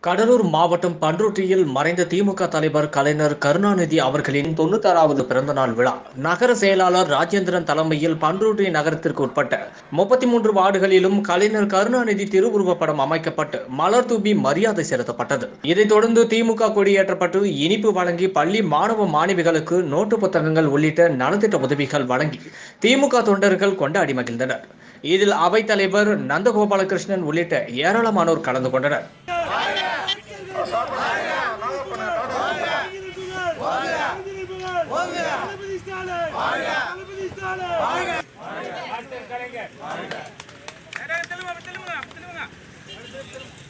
கடலூர் மாவட்டம் பன்ருட்டியில் மறைந்த திமுக தலைவர் கலைஞர் கருணாநிதி அவர்களின் தொண்ணூத்தாறாவது பிறந்தநாள் விழா நகர செயலாளர் ராஜேந்திரன் தலைமையில் பன்ருட்டி நகரத்திற்கு உட்பட்ட முப்பத்தி மூன்று வார்டுகளிலும் கலைஞர் கருணாநிதி திருவுருவப் படம் அமைக்கப்பட்டு மலர் தூவி மரியாதை செலுத்தப்பட்டது இதைத் தொடர்ந்து திமுக கொடியேற்றப்பட்டு இனிப்பு வழங்கி பள்ளி மாணவ மாணவிகளுக்கு நோட்டு புத்தகங்கள் உள்ளிட்ட நலத்திட்ட உதவிகள் வழங்கி திமுக தொண்டர்கள் கொண்டாடி மகிழ்ந்தனர் இதில் அவைத்தலைவர் நந்தகோபாலகிருஷ்ணன் உள்ளிட்ட ஏராளமானோர் கலந்து கொண்டனர் தெலுங்கு தெலுங்கு தெலுங்கு